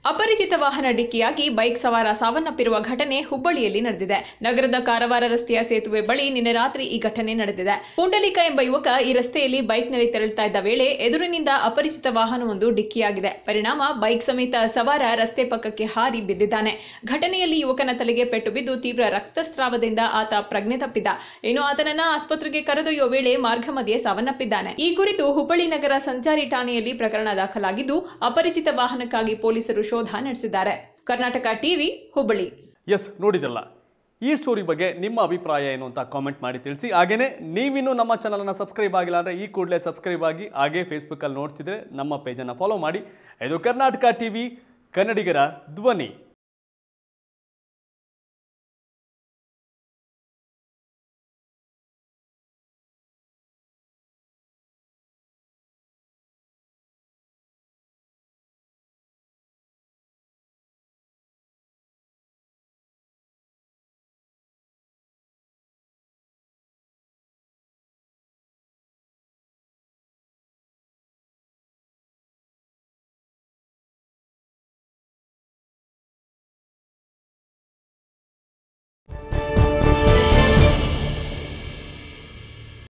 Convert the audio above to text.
ಅಪರಿಚಿತ ವಾಹನ ಡಿಕ್ಕಿಯಾಗಿ ಬೈಕ್ ಸವಾರ ಸಾವನ್ನಪ್ಪಿರುವ ಘಟನೆ ಹುಬ್ಬಳ್ಳಿಯಲ್ಲಿ ನಡೆದಿದೆ ನಗರದ ಕಾರವಾರ ರಸ್ತೆಯ ಸೇತುವೆ ಬಳಿ ನಿನ್ನೆ ರಾತ್ರಿ ಈ ಘಟನೆ ನಡೆದಿದೆ ಪುಂಡಲಿಕ ಎಂಬ ಯುವಕ ಈ ರಸ್ತೆಯಲ್ಲಿ ಬೈಕ್ನಲ್ಲಿ ತೆರಳುತ್ತಾ ಇದ್ದ ವೇಳೆ ಎದುರಿನಿಂದ ಅಪರಿಚಿತ ವಾಹನವೊಂದು ಡಿಕ್ಕಿಯಾಗಿದೆ ಪರಿಣಾಮ ಬೈಕ್ ಸಮೇತ ಸವಾರ ರಸ್ತೆ ಪಕ್ಕಕ್ಕೆ ಹಾರಿ ಬಿದ್ದಿದ್ದಾನೆ ಘಟನೆಯಲ್ಲಿ ಯುವಕನ ತಲೆಗೆ ಪೆಟ್ಟು ಬಿದ್ದು ತೀವ್ರ ರಕ್ತಸ್ರಾವದಿಂದ ಆತ ಪ್ರಜ್ಞೆ ತಪ್ಪಿದ್ದ ಇನ್ನು ಆತನನ್ನ ಆಸ್ಪತ್ರೆಗೆ ಕರೆದೊಯ್ಯುವ ವೇಳೆ ಮಾರ್ಗ ಮಧ್ಯೆ ಸಾವನ್ನಪ್ಪಿದ್ದಾನೆ ಈ ಕುರಿತು ಹುಬ್ಬಳ್ಳಿ ನಗರ ಸಂಚಾರಿ ಠಾಣೆಯಲ್ಲಿ ಪ್ರಕರಣ ದಾಖಲಾಗಿದ್ದು ಅಪರಿಚಿತ ವಾಹನಕ್ಕಾಗಿ ಪೊಲೀಸರು ಶೋಧ ನಡೆಸಿದ್ದಾರೆ ಕರ್ನಾಟಕ ಟಿವಿ ಹುಬ್ಬಳ್ಳಿ ಎಸ್ ನೋಡಿದಲ್ಲ ಈ ಸ್ಟೋರಿ ಬಗ್ಗೆ ನಿಮ್ಮ ಅಭಿಪ್ರಾಯ ಏನು ಅಂತ ಕಾಮೆಂಟ್ ಮಾಡಿ ತಿಳಿಸಿ ಹಾಗೇನೇ ನೀವಿನ್ನೂ ನಮ್ಮ ಚಾನಲನ್ನು ಸಬ್ಸ್ಕ್ರೈಬ್ ಆಗಿಲ್ಲ ಅಂದರೆ ಈ ಕೂಡಲೇ ಸಬ್ಸ್ಕ್ರೈಬ್ ಆಗಿ ಹಾಗೇ ಫೇಸ್ಬುಕ್ಕಲ್ಲಿ ನೋಡ್ತಿದ್ರೆ ನಮ್ಮ ಪೇಜನ್ನು ಫಾಲೋ ಮಾಡಿ ಇದು ಕರ್ನಾಟಕ ಟಿ ವಿ ಕನ್ನಡಿಗರ ಧ್ವನಿ